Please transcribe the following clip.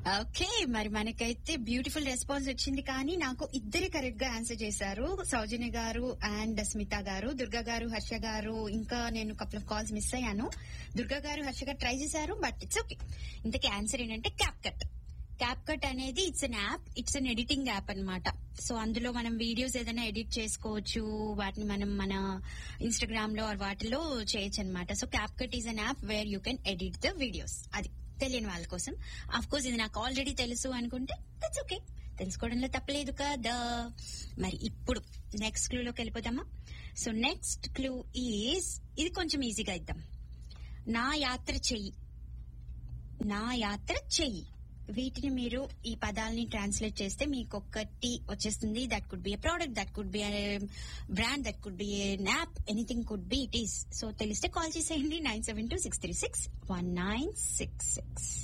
okay మరి మనకైతే beautiful response వచ్చింది కానీ నాకు ఇద్దరు కరెక్ట్ గా ఆన్సర్ చేశారు సౌజన్య గారు అండ్ స్మిత గారు దుర్గా గారు హర్ష గారు ఇంకా నేను కపుల్ ఆఫ్ కాల్స్ మిస్ అయ్యాను దుర్గా గారు హర్ష గారు ట్రై చేశారు బట్ ఇట్స్ ఓకే ఇంతకీ ఆన్సర్ ఏంటంటే క్యాప్ కట్ క్యాప్ కట్ అనేది it's an app it's an editing app అన్నమాట సో అందులో మనం వీడియోస్ ఏదైనా ఎడిట్ చేసుకోవచ్చు వాటిని మనం మన ఇన్స్టాగ్రామ్ లో or వాటిలో చేయొచ్చు అనమాట so CapCut is an app where you can edit the videos అది తెలియని వాళ్ళ కోసం అఫ్ కోర్స్ ఇది నాకు ఆల్రెడీ తెలుసు అనుకుంటే దట్స్ ఓకే తెలుసుకోవడంలో తప్పలేదు కదా మరి ఇప్పుడు నెక్స్ట్ క్లూ లోకి వెళ్ళిపోతామా సో నెక్స్ట్ క్లూ ఈజ్ ఇది కొంచెం ఈజీగా ఇద్దాం నా యాత్ర చెయ్యి నా యాత్ర చెయ్యి వీటిని మీరు ఈ పదాలని ట్రాన్స్లేట్ చేస్తే మీకు ఒక్కటి వచ్చేస్తుంది that could be a product that could be brand that could be a app anything could be it is so తెలిస్తే కాల్ చేసేయండి nine seven two six three six one nine six six